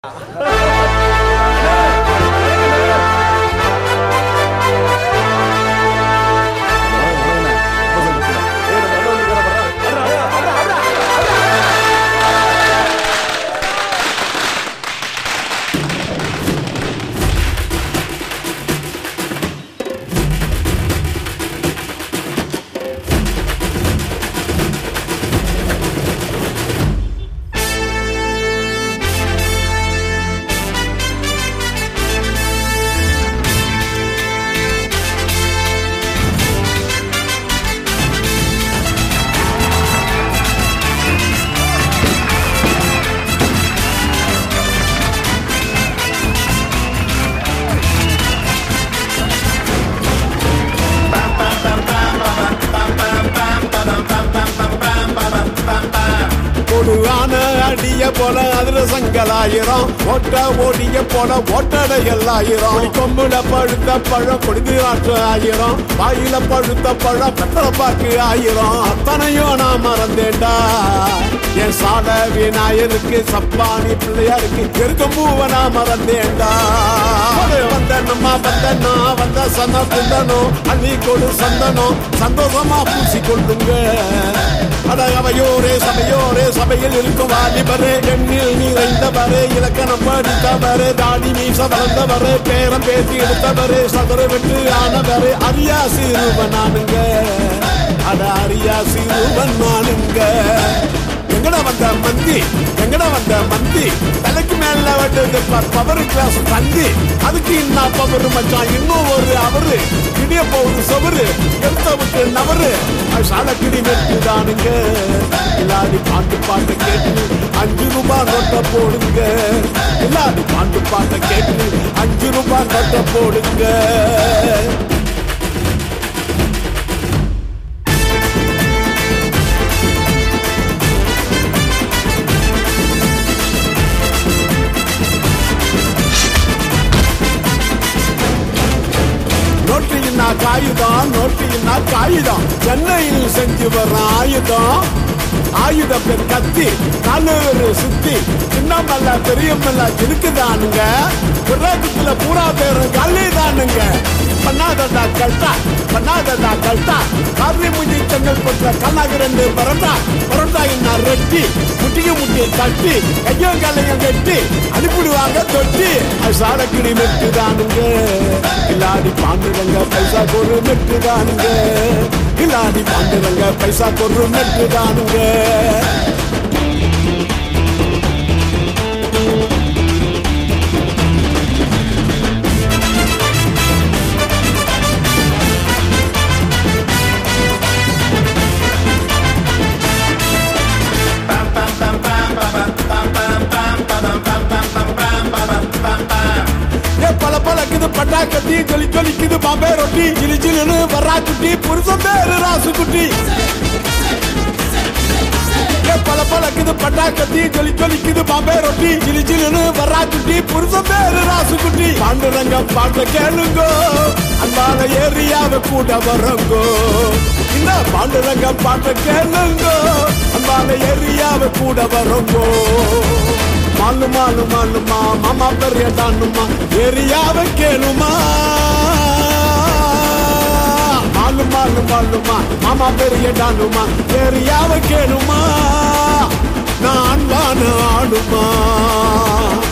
ஒரு ஆன அடிய போல அதுல சங்கலாயிரம் ஓட்ட ஓடிய போல ஓட்டடைகள் ஆயிரம் கொம்புல பழுத்த பழம் கொடுத்து ஆற்று ஆயிரம் வாயில பழுத்த பழம் பெத்தல பாக்கு ஆயிரம் அத்தனையும் நான் மறந்தேன்டா என் சாட விநாயகருக்கு சப்பானி பிள்ளையாருக்கு இருக்கும் பூவ நான் மறந்தேன்டா வந்தனம்மா வந்தனா வந்த சன குந்தனும் அள்ளி கொடு சந்தனம் சந்தோஷமா பூசி கொள்ளுங்க அடகவையோரே சபையோரே சபையில் இருக்கும் வாலிபரே எண்ணில் நிறைந்தவரே இலக்கணம் படித்தவரே தாடி மீச வளர்ந்தவரே பேரம் பேசி எடுத்தவரே சதுர விட்டு ஆனவரே அரியா சிறுவன் நானுங்க அட அரியா சிறுவன் நானுங்க எங்கட வந்த மந்தி எங்கட வந்த மந்தி தலைக்கு மேல வந்தது பவர் கிளாஸ் தந்தி அதுக்கு என்ன பவர் மச்சான் இன்னும் ஒரு அவரு இடிய போகுது சவரு எடுத்த விட்டு நவரு சாலக்கிடி வெட்டுதானுங்க இல்லாடி பாட்டு பாட்டு கேட்டு அஞ்சு ரூபாய் நோட்ட போடுங்க இல்லாடி பாட்டு பாட்டு கேட்டு அஞ்சு ரூபாய் நோட்ட போடுங்க நோட்டினா காயுதம் நோட்டினா காயுதம் சென்னையில் செஞ்சு வர்ற ஆயுதம் ஆயுத பேர் கத்தி கல்லூரி சுத்தி சின்னமல்ல பெரியமல்ல இருக்குதானுங்க புறத்துல பூரா பேரும் கல்லி தானுங்க பண்ணாதடா கல்ட்டா பண்ணாதடா கல்ட்டா காரி முஞ்சி செங்கல் போட்ட கண்ணாக ரெண்டு பரோட்டா பரோட்டா என்ன ரெட்டி முட்டிக்கு முட்டியை தட்டி கையும் காலையும் கட்டி அனுப்பிடுவாங்க தொட்டி அது சாடக்கிடி மெட்டுதானுங்க இல்லாடி பாண்டுவங்க பைசா கொரு மெட்டுதானுங்க இல்லாடி பாண்டுவங்க பைசா கொரு மெட்டுதானுங்க ஏ பல பழக்குது பட்டாக்கத்தி ஜொலி ஜொலிக்குது பாம்பே ரொட்டி ஜிலி ஜிலுன்னு வரா குட்டி புருஷன் பேரு ராசு குட்டி ஏ பல பழக்குது பட்டாக்கத்தி ஜொலி ஜொலிக்குது பாம்பே ரொட்டி ஜிலி ஜிலுன்னு வரா குட்டி புருஷன் பேரு ராசு குட்டி பாண்டுரங்க பாட்ட கேளுங்கோ அந்தால ஏரியாவை கூட வரங்கோ இந்த பாண்டுரங்க பாட்ட கேளுங்கோ அந்தால ஏரியாவை கூட வரங்கோ மாலு மாலு மாலுமா மாமா பெரிய தானுமா ஏரியாவை கேளுமா மாலு மாலு மாலுமா மாமா பெரிய தானுமா ஏரியாவை கேளுமா நான் வான ஆடுமா